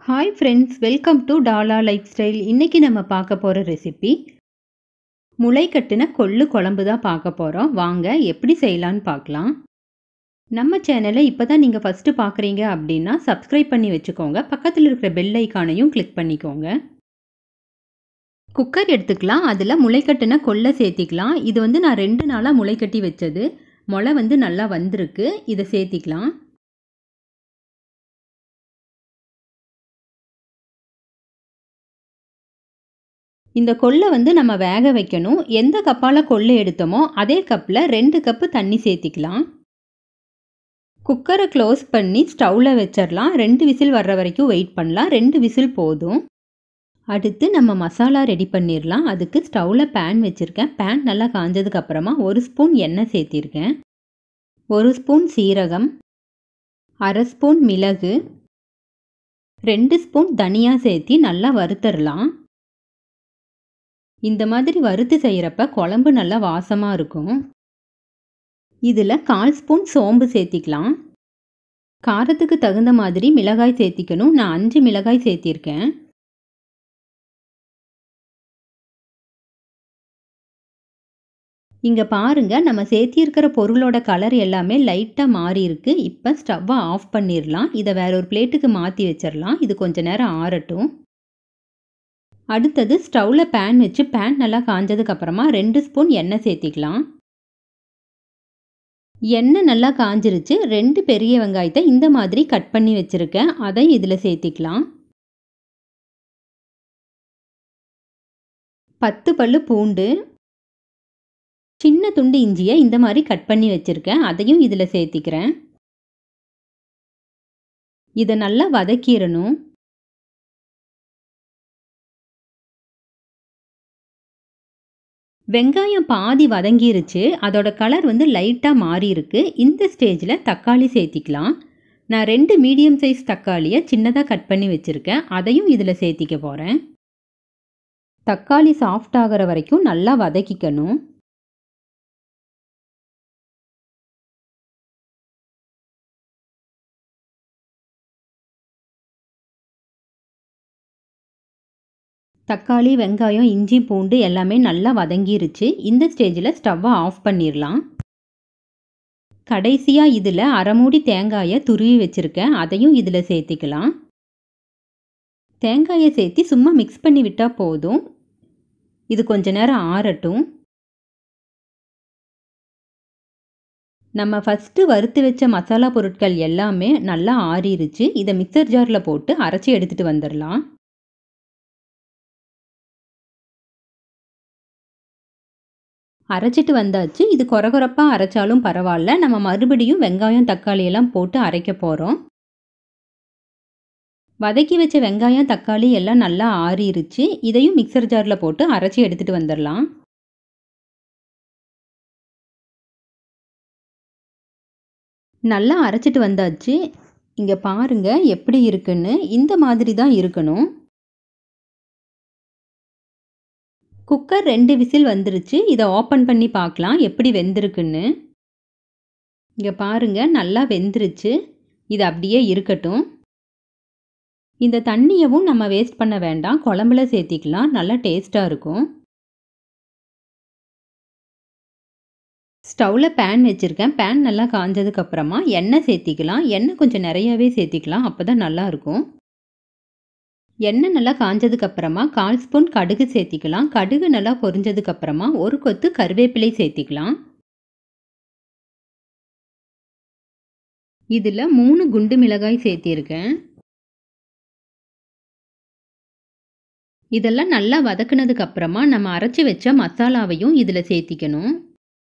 hi friends welcome to டாலா lifestyle இன்றைக்கி நம்ம பார்க்க போகிற ரெசிபி முளை கட்டின கொள்ளு குழம்பு தான் பார்க்க போகிறோம் வாங்க எப்படி செய்யலான்னு பார்க்கலாம் நம்ம சேனலை இப்போ தான் நீங்கள் ஃபஸ்ட்டு பார்க்குறீங்க அப்படின்னா சப்ஸ்கிரைப் பண்ணி வச்சுக்கோங்க பக்கத்தில் இருக்கிற பெல் ஐக்கானையும் கிளிக் பண்ணிக்கோங்க குக்கர் எடுத்துக்கலாம் அதில் முளை கட்டின கொள்ளை சேர்த்திக்கலாம் இது வந்து நான் ரெண்டு நாளாக முளை கட்டி வச்சது முளை வந்து நல்லா வந்திருக்கு இதை சேர்த்திக்கலாம் இந்த கொள்ளை வந்து நம்ம வேக வைக்கணும் எந்த கப்பால் கொள்ளை எடுத்தோமோ அதே கப்பில் ரெண்டு கப்பு தண்ணி சேர்த்திக்கலாம் குக்கரை க்ளோஸ் பண்ணி ஸ்டவ்வில் வச்சிடலாம் ரெண்டு விசில் வர்ற வரைக்கும் வெயிட் பண்ணலாம் ரெண்டு விசில் போதும் அடுத்து நம்ம மசாலா ரெடி பண்ணிடலாம் அதுக்கு ஸ்டவ்வில் பேன் வச்சுருக்கேன் பேன் நல்லா காஞ்சதுக்கு அப்புறமா ஒரு ஸ்பூன் எண்ணெய் சேர்த்திருக்கேன் ஒரு ஸ்பூன் சீரகம் அரை ஸ்பூன் மிளகு ரெண்டு ஸ்பூன் தனியா சேர்த்தி நல்லா வறுத்தரலாம் இந்த மாதிரி வறுத்து செய்கிறப்ப குழம்பு நல்லா வாசமாக இருக்கும் இதில் கால் ஸ்பூன் சோம்பு சேர்த்திக்கலாம் காரத்துக்கு தகுந்த மாதிரி மிளகாய் சேர்த்திக்கணும் நான் அஞ்சு மிளகாய் சேர்த்திருக்கேன் இங்கே பாருங்க நம்ம சேர்த்திருக்கிற பொருளோட கலர் எல்லாமே லைட்டாக மாறி இருக்கு இப்போ ஸ்டவ்வை ஆஃப் பண்ணிடலாம் இதை வேற ஒரு பிளேட்டுக்கு மாற்றி வச்சிடலாம் இது கொஞ்ச நேரம் ஆறட்டும் அடுத்தது ஸ்டவ்வில் பேன் வச்சு பேன் நல்லா காஞ்சதுக்கு அப்புறமா ரெண்டு ஸ்பூன் எண்ணெய் சேர்த்திக்கலாம் எண்ணெய் நல்லா காஞ்சிருச்சு ரெண்டு பெரிய வெங்காயத்தை இந்த மாதிரி கட் பண்ணி வச்சுருக்கேன் அதை இதில் சேர்த்திக்கலாம் பத்து பல்லு பூண்டு சின்ன துண்டு இஞ்சியை இந்த மாதிரி கட் பண்ணி வச்சுருக்கேன் அதையும் இதில் சேர்த்திக்கிறேன் இதை நல்லா வதக்கிடணும் வெங்காயம் பாதி வதங்கிருச்சு அதோட கலர் வந்து லைட்டாக மாறி இருக்கு இந்த ஸ்டேஜில் தக்காளி சேர்த்திக்கலாம் நான் ரெண்டு மீடியம் சைஸ் தக்காளியை சின்னதாக கட் பண்ணி வச்சுருக்கேன் அதையும் இதில் சேர்த்திக்க போகிறேன் தக்காளி சாஃப்ட் ஆகிற வரைக்கும் நல்லா வதக்கிக்கணும் தக்காளி வெங்காயம் இஞ்சி பூண்டு எல்லாமே நல்லா வதங்கிருச்சு இந்த ஸ்டேஜில் ஸ்டவ்வை ஆஃப் பண்ணிடலாம் கடைசியாக இதில் அரை மூடி தேங்காயை துருவி வச்சுருக்கேன் அதையும் இதில் சேர்த்திக்கலாம் தேங்காயை சேர்த்தி சும்மா மிக்ஸ் பண்ணி விட்டால் போதும் இது கொஞ்ச நேரம் ஆறட்டும் நம்ம ஃபஸ்ட்டு வறுத்து வச்ச மசாலா பொருட்கள் எல்லாமே நல்லா ஆறிருச்சு இதை மிக்சர் ஜாரில் போட்டு அரைச்சி எடுத்துகிட்டு வந்துடலாம் அரைச்சிட்டு வந்தாச்சு இது கொரகொரப்பாக அரைச்சாலும் பரவாயில்ல நம்ம மறுபடியும் வெங்காயம் தக்காளி எல்லாம் போட்டு அரைக்க போகிறோம் வதக்கி வச்ச வெங்காயம் தக்காளி எல்லாம் நல்லா ஆறிருச்சு இதையும் மிக்சர் ஜாரில் போட்டு அரைச்சி எடுத்துகிட்டு வந்துடலாம் நல்லா அரைச்சிட்டு வந்தாச்சு இங்கே பாருங்கள் எப்படி இருக்குன்னு இந்த மாதிரி தான் இருக்கணும் குக்கர் ரெண்டு விசில் வந்துருச்சு இதை ஓப்பன் பண்ணி பார்க்கலாம் எப்படி வெந்திருக்குன்னு இங்கே பாருங்கள் நல்லா வெந்துருச்சு இது அப்படியே இருக்கட்டும் இந்த தண்ணியவும் நம்ம வேஸ்ட் பண்ண வேண்டாம் குழம்புல சேர்த்திக்கலாம் நல்லா டேஸ்ட்டாக இருக்கும் ஸ்டவ்வில் பேன் வச்சுருக்கேன் பேன் நல்லா காஞ்சதுக்கப்புறமா எண்ணெய் சேர்த்திக்கலாம் எண்ணெய் கொஞ்சம் நிறையாவே சேர்த்திக்கலாம் அப்போ தான் நல்லாயிருக்கும் எண்ணெய் நல்லா காஞ்சதுக்கு அப்புறமா கால் ஸ்பூன் கடுகு சேர்த்திக்கலாம் கடுகு நல்லா பொரிஞ்சதுக்கு அப்புறமா ஒரு கொத்து கருவேப்பிலை சேர்த்திக்கலாம் இதில் மூணு குண்டு மிளகாய் சேர்த்திருக்கேன் இதெல்லாம் நல்லா வதக்குனதுக்கு அப்புறமா நம்ம அரைச்சி வச்ச மசாலாவையும் இதில் சேர்த்திக்கணும்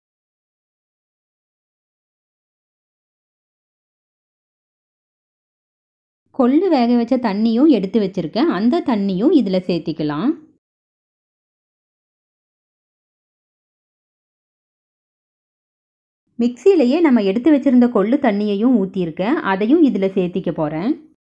கொள்ளு வேக வச்ச தண்ணியும் எடுத்து வச்சுருக்கேன் அந்த தண்ணியும் இதில் சேர்த்திக்கலாம் மிக்சியிலேயே நம்ம எடுத்து வச்சுருந்த கொள்ளு தண்ணியையும் ஊற்றியிருக்கேன் அதையும் இதில் சேர்த்திக்க போகிறேன்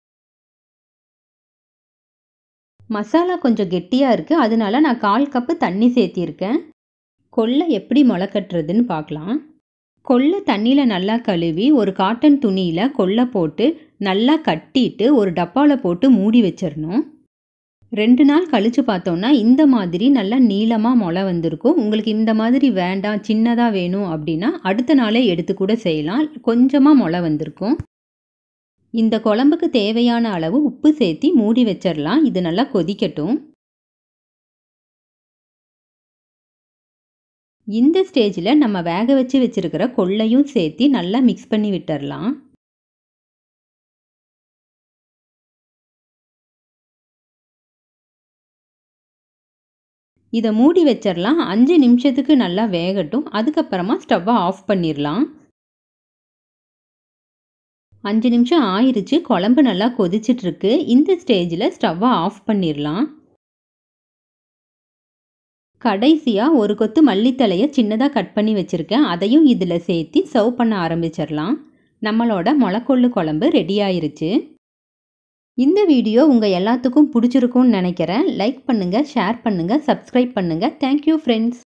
மசாலா கொஞ்சம் கெட்டியாக இருக்குது அதனால நான் கால் கப்பு தண்ணி சேர்த்திருக்கேன் கொள்ளை எப்படி முளைக்கட்டுறதுன்னு பார்க்கலாம் கொள்ளை தண்ணியில் நல்லா கழுவி ஒரு காட்டன் துணியில் கொள்ளை போட்டு நல்லா கட்டிட்டு ஒரு டப்பாவில் போட்டு மூடி வச்சிடணும் ரெண்டு நாள் கழித்து பார்த்தோன்னா இந்த மாதிரி நல்லா நீளமாக முளை வந்திருக்கும் உங்களுக்கு இந்த மாதிரி வேண்டாம் சின்னதாக வேணும் அப்படின்னா அடுத்த நாளே எடுத்து கூட செய்யலாம் கொஞ்சமாக முளை வந்திருக்கும் இந்த குழம்புக்கு தேவையான அளவு உப்பு சேர்த்தி மூடி வச்சிடலாம் இது நல்லா கொதிக்கட்டும் இந்த ஸ்டேஜில் நம்ம வேக வச்சு வச்சுருக்கிற கொள்ளையும் சேர்த்தி நல்லா மிக்ஸ் பண்ணி விட்டுறலாம் இதை மூடி வச்சிடலாம் அஞ்சு நிமிஷத்துக்கு நல்லா வேகட்டும் அதுக்கப்புறமா ஸ்டவ்வை ஆஃப் பண்ணிடலாம் அஞ்சு நிமிஷம் ஆயிடுச்சு குழம்பு நல்லா கொதிச்சிட்ருக்கு இந்த ஸ்டேஜில் ஸ்டவ்வை ஆஃப் பண்ணிடலாம் கடைசியாக ஒரு கொத்து மல்லித்தலையை சின்னதாக கட் பண்ணி வச்சுருக்கேன் அதையும் இதில் சேர்த்து சர்வ் பண்ண ஆரம்பிச்சிடலாம் நம்மளோட முளக்கொள்ளு குழம்பு ரெடி ஆயிருச்சு இந்த வீடியோ உங்கள் எல்லாத்துக்கும் பிடிச்சிருக்கும்னு நினைக்கிறேன் லைக் பண்ணுங்கள் ஷேர் பண்ணுங்கள் சப்ஸ்கிரைப் பண்ணுங்கள் தேங்க்யூ ஃப்ரெண்ட்ஸ்